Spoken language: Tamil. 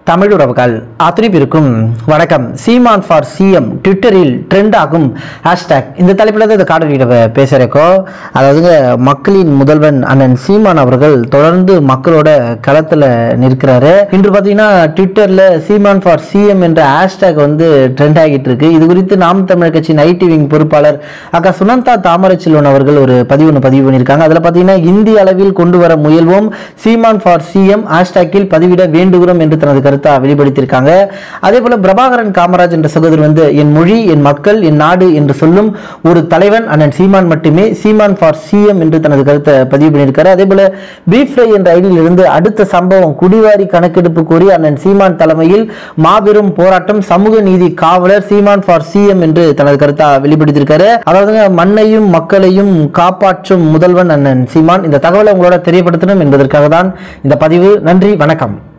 தமிழ் உறவுகள் அத்தனை பேருக்கும் வணக்கம் சீமான் ஃபார் சிஎம் ட்விட்டரில் ட்ரெண்ட் ஆகும் ஹேஷ்டேக் இந்த தலைப்பில் தான் இந்த காணொலியிட பேசுகிறக்கோ அதாவதுங்க மக்களின் முதல்வன் அண்ணன் சீமான் அவர்கள் தொடர்ந்து மக்களோட களத்தில் நிற்கிறாரு இன்று பார்த்தீங்கன்னா ட்விட்டரில் சீமான் ஃபார் சிஎம் என்ற ஹேஷ்டேக் வந்து ட்ரெண்ட் ஆகிட்டு இருக்கு இது குறித்து நாம் தமிழர் கட்சியின் ஐடி விங் பொறுப்பாளர் அக்கா சுனந்தா தாமரச்செல்வன் அவர்கள் ஒரு பதிவு ஒன்று பதிவு பண்ணியிருக்காங்க அதில் பார்த்தீங்கன்னா இந்திய அளவில் கொண்டு வர முயல்வோம் சீமான் ஃபார் சிஎம் ஹேஷ்டேக்கில் பதிவிட வேண்டுகிறோம் என்று தனது கருத்தா வெளிப்படுத்தியிருக்காங்க அதே போல பிரபாகரன் காமராஜ் என்ற சகோதரர் வந்து என் மொழி என் மக்கள் என் நாடு என்று சொல்லும் ஒரு தலைவன் அண்ணன் சீமான் மட்டுமே சீமான் ஃபார் சிஎம் என்று தனது கருத்தை பதிவு பண்ணியிருக்காரு அதே போல பீஃப் ஃப்ரை என்ற ஐடியில் இருந்து அடுத்த சம்பவம் குடிவாரி கணக்கெடுப்பு கோரி அண்ணன் சீமான் தலைமையில் மாபெரும் போராட்டம் சமூக நீதி காவலர் சீமான் ஃபார் சிஎம் என்று தனது கருத்தா வெளிப்படுத்தியிருக்காரு அதாவது மண்ணையும் மக்களையும் காப்பாற்றும் முதல்வன் அண்ணன் சீமான் இந்த தகவலை உங்களோட தெரியப்படுத்தணும் என்பதற்காக தான் இந்த பதிவு நன்றி வணக்கம்